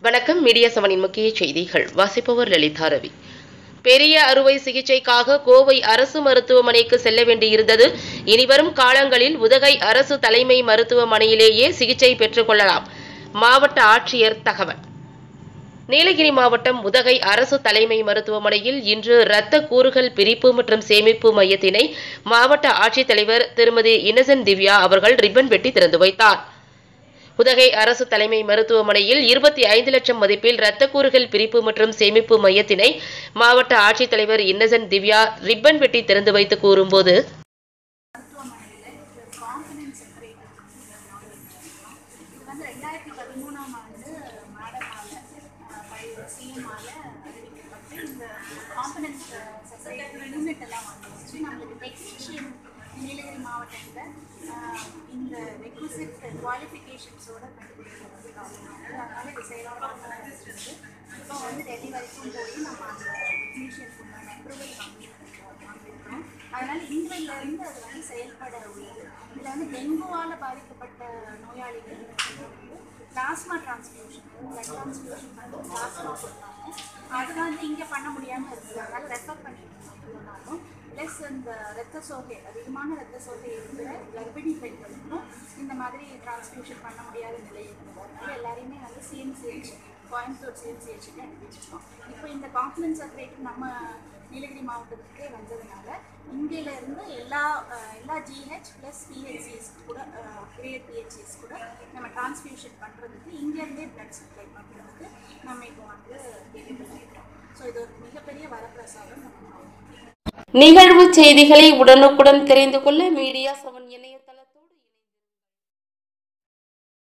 வணக்கம் மீடியா செவனின் முக்கிய செய்திகள் வாசிப்பவர் லலிதா ரவி பெரிய அறுவை சிகிச்சைக்காக கோவை அரசு மருத்துவமனைக்கு செல்ல வேண்டியிருந்தது இனிவரும் காலங்களில் உதகை அரசு தலைமை மருத்துவமனையிலேயே சிகிச்சை பெற்றுக் கொள்ளலாம் மாவட்ட ஆட்சியர் தகவல் நீலகிரி மாவட்டம் உதகை அரசு தலைமை மருத்துவமனையில் இன்று இரத்த கூறுகள் பிரிப்பு மற்றும் சேமிப்பு மையத்தினை மாவட்ட ஆட்சித்தலைவர் திருமதி இன்னசென்ட் திவ்யா அவர்கள் ரிப்பன் வெட்டி திறந்து வைத்தார் உதகை அரசு தலைமை மருத்துவமனையில் இருபத்தி ஐந்து லட்சம் மதிப்பில் இரத்த கூறுகள் பிரிப்பு மற்றும் சேமிப்பு மையத்தினை மாவட்ட ஆட்சித்தலைவர் இன்னசென்ட் திவ்யா ரிப்பன் வெட்டி திறந்து வைத்து கூறும்போது மருத்துவமனையில் காம்பனன்ட் செப்பரேட்டர் இது வந்து ரெண்டாயிரத்தி பதிமூணாம் ஆண்டு மேடமால பழைய சிஎம்ஆல அறிவிக்கப்பட்டு இந்த காம்பனன்ட் செப்பரேட்டர் யூனிட் எல்லாம் வந்துருச்சு நம்மளுக்கு டெக்னீஷியன் நீலகிரி மாவட்டத்தில் இந்த ரெக்வசிட் குவாலிஃபிகேஷன்ஸோட கண்டுபிடிக்கிறது அதனால இது செயல்படாமல் இருந்துச்சு இப்போ வந்து டெல்லி வரைக்கும் போய் நம்ம அந்த டெக்னீஷியனுக்கு உண்டான அப்ரூவல் வாங்கியிருக்கோம் அதனால இன்றையில இருந்து அது வந்து செயல்பட உள்ளது இதில் வந்து டெங்குவால் பாதிக்கப்பட்ட நோயாளிகள் வந்து பிளாஸ்மா டிரான்ஸ்ஃபியூஷன் பிளட் டிரான்ஸ்ஃபியூஷன் பண்ணி பிளாஸ்மா கொடுத்தாங்க அது வந்து இங்கே பண்ண முடியாமல் இருக்குது அதனால ரெஃபர் பண்ணிட்டு இருக்கோம் ப்ளஸ் இந்த ரத்த சோகை அதிகமான ரத்த சோகை இருக்கிற கர்ப்பிணி பெண்களுக்கும் இந்த மாதிரி டிரான்ஸ்ஃபியூஷன் பண்ண முடியாத நிலை இருக்குது அதனால எல்லாரையுமே வந்து சிஎம்சிஹெச் கோயம்புத்தூர் சிஎம்சிஹெச்சுக்கு அனுப்பிச்சிருக்கோம் இப்போ இந்த காம்பனன்ஸ் செப்பரேட் நம்ம நீலகிரி மாவட்டத்துக்கே வந்ததுனால இந்தியில இருந்து எல்லா அஹ், எல்லா ஜிஹெச் ப்ளஸ் பிஹெச்சிஎஸ் கூட கிரியேட் பிஹெச்சிஎஸ் கூட நம்ம டிரான்ஸ்ஃபியூஷன் பண்ணுறதுக்கு இங்கேருந்தே பிளட் சப்ளை பண்ணுறதுக்கு நம்ம இப்போ வந்து கேபிள் ஆகிட்டோம் ஸோ இது ஒரு மிகப்பெரிய வரப்பிரசாதம் நம்ம மாவட்டத்துக்கு. நிகழ்வு செய்திகளை உடனுக்குடன் தெரிந்து கொள்ள மீடியா செவன் எண்ணை